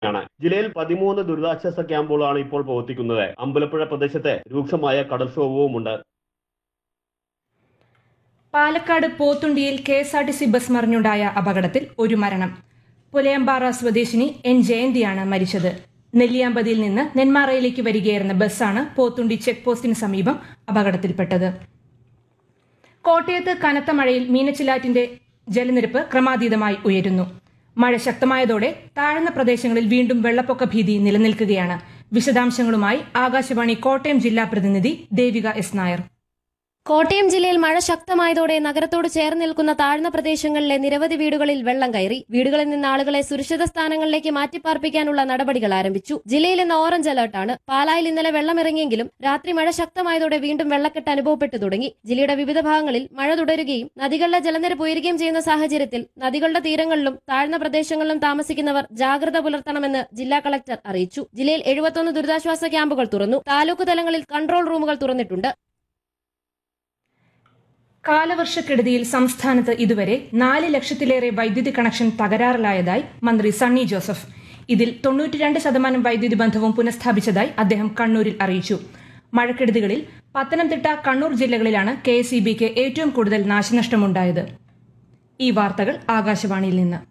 ആണ് ജില്ലയിൽ പതിമൂന്ന് ദുരിതാശ്വാസ ക്യാമ്പുകളാണ് ഇപ്പോൾ പ്രവർത്തിക്കുന്നത് അമ്പലപ്പുഴ പ്രദേശത്ത് രൂക്ഷമായ കടൽക്ഷോഭവുമുണ്ട് പാലക്കാട് പോത്തുണ്ടിയിൽ K S R T C bus മറിഞ്ഞുണ്ടായ അപകടത്തിൽ ഒരു മരണം പുലയമ്പാറ സ്വദേശിനി എൻ ജയന്തിയാണ് മരിച്ചത് നെല്ലിയാമ്പതിയിൽ നിന്ന് നെന്മാറയിലേക്ക് വരികയായിരുന്ന ബസ്സാണ് പോത്തുണ്ടി ചെക്ക് പോസ്റ്റിന് സമീപം അപകടത്തിൽപ്പെട്ടത് കോട്ടയത്ത് കനത്ത മഴയിൽ മീനച്ചിലാറ്റിന്റെ ജലനിരപ്പ് ക്രമാതീതമായി ഉയരുന്നു മഴ ശക്തമായതോടെ താഴ്ന്ന പ്രദേശങ്ങളിൽ വീണ്ടും വെള്ളപ്പൊക്ക ഭീതി നിലനിൽക്കുകയാണ് വിശദാംശങ്ങളുമായി ആകാശവാണി കോട്ടയം ജില്ലാ പ്രതിനിധി ദേവിക എസ് നായർ കോട്ടയം ജില്ലയിൽ മഴ ശക്തമായതോടെ നഗരത്തോട് ചേർന്ന് നിൽക്കുന്ന താഴ്ന്ന പ്രദേശങ്ങളിലെ നിരവധി വീടുകളിൽ വെള്ളം കയറി വീടുകളിൽ നിന്ന് ആളുകളെ സുരക്ഷിത സ്ഥാനങ്ങളിലേക്ക് മാറ്റിപ്പാർപ്പിക്കാനുള്ള നടപടികൾ ആരംഭിച്ചു ജില്ലയിൽ ഇന്ന് ഓറഞ്ച് അലർട്ടാണ് പാലായിൽ ഇന്നലെ വെള്ളമിറങ്ങിയെങ്കിലും രാത്രി മഴ ശക്തമായതോടെ വീണ്ടും വെള്ളക്കെട്ട് അനുഭവപ്പെട്ടു തുടങ്ങി ജില്ലയുടെ വിവിധ ഭാഗങ്ങളിൽ മഴ തുടരുകയും നദികളിലെ ജലനിരപ്പ് ഉയരുകയും ചെയ്യുന്ന സാഹചര്യത്തിൽ നദികളുടെ തീരങ്ങളിലും താഴ്ന്ന പ്രദേശങ്ങളിലും താമസിക്കുന്നവർ ജാഗ്രത പുലർത്തണമെന്ന് ജില്ലാ കളക്ടർ അറിയിച്ചു ജില്ലയിൽ എഴുപത്തൊന്ന് ദുരിതാശ്വാസ ക്യാമ്പുകൾ തുറന്നു താലൂക്ക് തലങ്ങളിൽ കൺട്രോൾ റൂമുകൾ തുറന്നിട്ടുണ്ട് കാലവർഷക്കെടുതിയിൽ സംസ്ഥാനത്ത് ഇതുവരെ നാല് ലക്ഷത്തിലേറെ വൈദ്യുതി കണക്ഷൻ തകരാറിലായതായി മന്ത്രി സണ്ണി ജോസഫ് ഇതിൽ തൊണ്ണൂറ്റിരണ്ട് ശതമാനം വൈദ്യുതി ബന്ധവും പുനഃസ്ഥാപിച്ചതായി അദ്ദേഹം കണ്ണൂരിൽ അറിയിച്ചു മഴക്കെടുതികളിൽ പത്തനംതിട്ട കണ്ണൂർ ജില്ലകളിലാണ് കെ എസ് ഏറ്റവും കൂടുതൽ നാശനഷ്ടമുണ്ടായത് ഈ വാർത്തകൾ ആകാശവാണിയിൽ നിന്ന്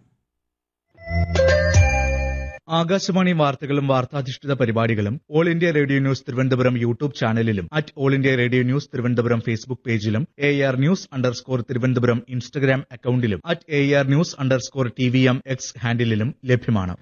ആകാശവാണി വാർത്തകളും വാർത്താധിഷ്ഠിത പരിപാടികളും all India radio news Thiruvananthapuram YouTube ചാനലിലും at all India radio news Thiruvananthapuram Facebook പേജിലും A R news underscore Thiruvananthapuram Instagram അക്കൌണ്ടിലും at A R news underscore T V M X ഹാൻഡിലും ലഭ്യമാണ്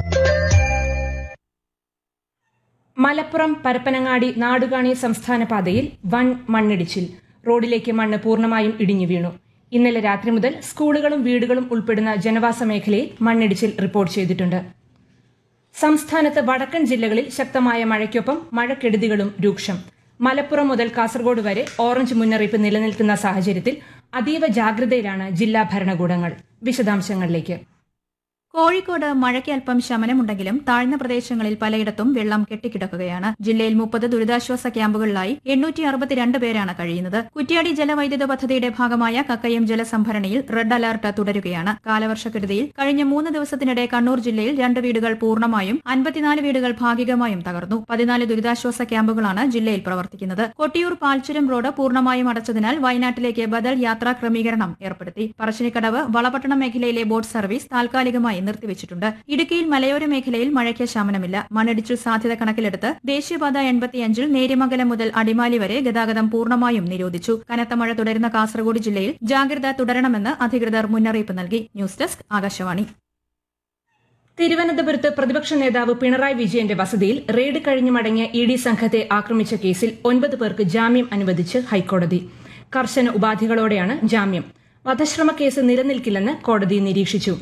മലപ്പുറം പരപ്പനങ്ങാടി നാടുകാണി സംസ്ഥാന പാതയിൽ വൻ മണ്ണിടിച്ചിൽ റോഡിലേക്ക് മണ്ണ് പൂർണ്ണമായും ഇടിഞ്ഞു വീണു ഇന്നലെ രാത്രി മുതൽ സ്കൂളുകളും വീടുകളും ഉൾപ്പെടുന്ന ജനവാസ മേഖലയിൽ മണ്ണിടിച്ചിൽ റിപ്പോർട്ട് ചെയ്തിട്ടുണ്ട് സംസ്ഥാനത്ത് വടക്കൻ ജില്ലകളിൽ ശക്തമായ മഴയ്ക്കൊപ്പം മഴക്കെടുതികളും രൂക്ഷം മലപ്പുറം മുതൽ കാസർഗോഡ് വരെ ഓറഞ്ച് മുന്നറിയിപ്പ് നിലനിൽക്കുന്ന സാഹചര്യത്തിൽ അതീവ ജാഗ്രതയിലാണ് ജില്ലാ ഭരണകൂടങ്ങൾ വിശദാംശങ്ങളിലേക്ക് കോഴിക്കോട് മഴയ്ക്ക് അല്പം ശമനമുണ്ടെങ്കിലും താഴ്ന്ന പ്രദേശങ്ങളിൽ പലയിടത്തും വെള്ളം കെട്ടിക്കിടക്കുകയാണ് ജില്ലയിൽ മുപ്പത് ദുരിതാശ്വാസ ക്യാമ്പുകളിലായി എണ്ണൂറ്റി അറുപത്തിരണ്ട് പേരാണ് കഴിയുന്നത് കുറ്റ്യാടി ജലവൈദ്യുത പദ്ധതിയുടെ ഭാഗമായ കക്കയം ജലസംഭരണിയിൽ റെഡ് അലർട്ട് തുടരുകയാണ് കാലവർഷക്കെടുതിയിൽ കഴിഞ്ഞ മൂന്ന് ദിവസത്തിനിടെ കണ്ണൂർ ജില്ലയിൽ രണ്ട് വീടുകൾ പൂർണ്ണമായും അൻപത്തിനാല് വീടുകൾ ഭാഗികമായും തകർന്നു പതിനാല് ദുരിതാശ്വാസ ക്യാമ്പുകളാണ് ജില്ലയിൽ പ്രവർത്തിക്കുന്നത് കൊട്ടിയൂർ പാൽച്ചുരം റോഡ് പൂർണ്ണമായും അടച്ചതിനാൽ വയനാട്ടിലേക്ക് ബദൽ യാത്രാ ക്രമീകരണം ഏർപ്പെടുത്തി പറശ്ശിനിക്കടവ് വളപട്ടണം മേഖലയിലെ ബോട്ട് സർവീസ് താൽക്കാലികമായി നിർത്തിവച്ചിട്ടുണ്ട് ഇടുക്കിയിൽ മലയോര മേഖലയിൽ മഴയ്ക്ക് ശമനമില്ല മണ്ണിടിച്ചിൽ സാധ്യത കണക്കിലെടുത്ത് ദേശീയപാത എൺപത്തിയഞ്ചിൽ നേര്യമംഗലം മുതൽ അടിമാലി വരെ ഗതാഗതം പൂർണ്ണമായും നിരോധിച്ചു കനത്ത മഴ തുടരുന്ന കാസർഗോഡ് ജില്ലയിൽ ജാഗ്രത തുടരണമെന്ന് അധികൃതർ മുന്നറിയിപ്പ് നൽകി ന്യൂസ് ഡെസ്ക് ആകാശവാണി തിരുവനന്തപുരത്ത് പ്രതിപക്ഷ നേതാവ് പിണറായി വിജയന്റെ വസതിയിൽ റെയ്ഡ് കഴിഞ്ഞു മടങ്ങിയ ഇ ഡി സംഘത്തെ ആക്രമിച്ച കേസിൽ ഒൻപത് പേർക്ക് ജാമ്യം അനുവദിച്ച് ഹൈക്കോടതി കർശന ഉപാധികളോടെയാണ് ജാമ്യം വധശ്രമ കേസ് നിലനിൽക്കില്ലെന്ന് കോടതി നിരീക്ഷിച്ചു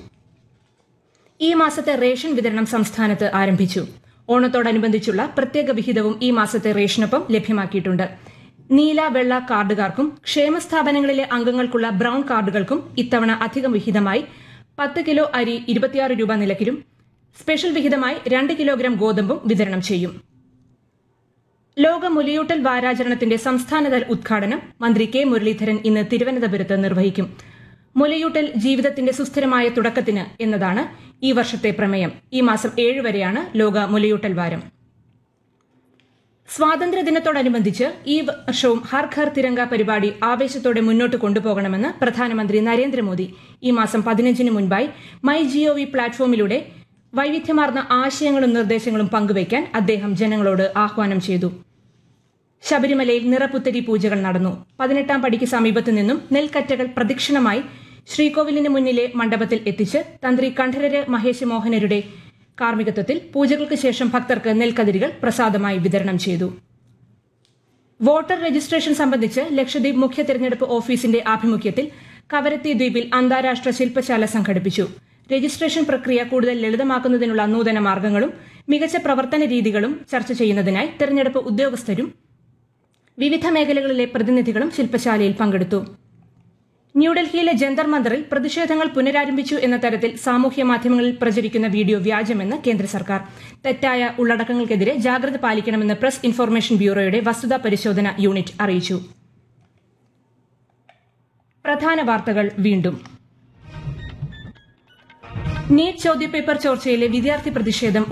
ഈ മാസത്തെ റേഷൻ വിതരണം സംസ്ഥാനത്ത് ആരംഭിച്ചു ഓണത്തോടനുബന്ധിച്ചുള്ള പ്രത്യേക വിഹിതവും ഈ മാസത്തെ റേഷനൊപ്പം ലഭ്യമാക്കിയിട്ടുണ്ട് നീല വെള്ള കാർഡുകാർക്കും ക്ഷേമസ്ഥാപനങ്ങളിലെ അംഗങ്ങൾക്കുള്ള ബ്രൌൺ കാർഡുകൾക്കും ഇത്തവണ അധികം വിഹിതമായി പത്ത് കിലോ അരി ഇരുപത്തിയാറ് രൂപ നിലക്കിലും സ്പെഷ്യൽ വിഹിതമായി രണ്ട് കിലോഗ്രാം ഗോതമ്പും വിതരണം ചെയ്യും ലോക മുലയൂട്ടൽ വാരാചരണത്തിന്റെ സംസ്ഥാനതല ഉദ്ഘാടനം മന്ത്രി കെ മുരളീധരൻ ഇന്ന് തിരുവനന്തപുരത്ത് നിർവഹിക്കും മുലയൂട്ടൽ ജീവിതത്തിന്റെ സുസ്ഥിരമായ തുടക്കത്തിന് എന്നതാണ് ഈ വർഷത്തെ പ്രമേയം ഈ മാസം ഏഴ് വരെയാണ് ലോക മുലയൂട്ടൽ വാരം സ്വാതന്ത്ര്യദിനത്തോടനുബന്ധിച്ച് ഈ വർഷവും ഹർ ഘർ തിരങ്ക പരിപാടി ആവേശത്തോടെ മുന്നോട്ട് കൊണ്ടുപോകണമെന്ന് പ്രധാനമന്ത്രി നരേന്ദ്രമോദി ഈ മാസം പതിനഞ്ചിന് മുൻപായി മൈ ജിഒവി പ്ലാറ്റ്ഫോമിലൂടെ വൈവിധ്യമാർന്ന ആശയങ്ങളും നിർദ്ദേശങ്ങളും പങ്കുവയ്ക്കാൻ അദ്ദേഹം ജനങ്ങളോട് ആഹ്വാനം ചെയ്തു ശബരിമലയിൽ നിറപുത്തരി പൂജകൾ നടന്നു പതിനെട്ടാം പടിക്ക് സമീപത്തു നിന്നും നെൽക്കറ്റകൾ പ്രദക്ഷിണമായി ശ്രീകോവിലിന് മുന്നിലെ മണ്ഡപത്തിൽ എത്തിച്ച് തന്ത്രി കണ്ഠരര് മഹേഷ് മോഹനരുടെ കാർമ്മികത്വത്തിൽ പൂജകൾക്ക് ശേഷം ഭക്തർക്ക് നെൽക്കതിരുകൾ പ്രസാദമായി വിതരണം ചെയ്തു വോട്ടർ രജിസ്ട്രേഷൻ സംബന്ധിച്ച് ലക്ഷദ്വീപ് മുഖ്യ തെരഞ്ഞെടുപ്പ് ഓഫീസിന്റെ ആഭിമുഖ്യത്തിൽ കവരത്തി ദ്വീപിൽ അന്താരാഷ്ട്ര ശില്പശാല സംഘടിപ്പിച്ചു രജിസ്ട്രേഷൻ പ്രക്രിയ കൂടുതൽ ലളിതമാക്കുന്നതിനുള്ള നൂതന മാർഗങ്ങളും മികച്ച പ്രവർത്തന രീതികളും ചർച്ച ചെയ്യുന്നതിനായി തെരഞ്ഞെടുപ്പ് ഉദ്യോഗസ്ഥരും വിവിധ മേഖലകളിലെ പ്രതിനിധികളും ശില്പശാലയിൽ പങ്കെടുത്തു ന്യൂഡൽഹിയിലെ ജന്തർ മന്ദറിൽ പ്രതിഷേധങ്ങൾ പുനരാരംഭിച്ചു എന്ന തരത്തിൽ സാമൂഹ്യ മാധ്യമങ്ങളിൽ പ്രചരിക്കുന്ന വീഡിയോ വ്യാജമെന്ന് കേന്ദ്ര സർക്കാർ തെറ്റായ ഉള്ളടക്കങ്ങൾക്കെതിരെ ജാഗ്രത പാലിക്കണമെന്ന് പ്രസ് ഇൻഫർമേഷൻ ബ്യൂറോയുടെ വസ്തുതാ പരിശോധന യൂണിറ്റ് അറിയിച്ചു പ്രധാന വാർത്തകൾ വീണ്ടും നീറ്റ് ചോദ്യപേപ്പർ ചോർച്ചയിലെ വിദ്യാർത്ഥി പ്രതിഷേധം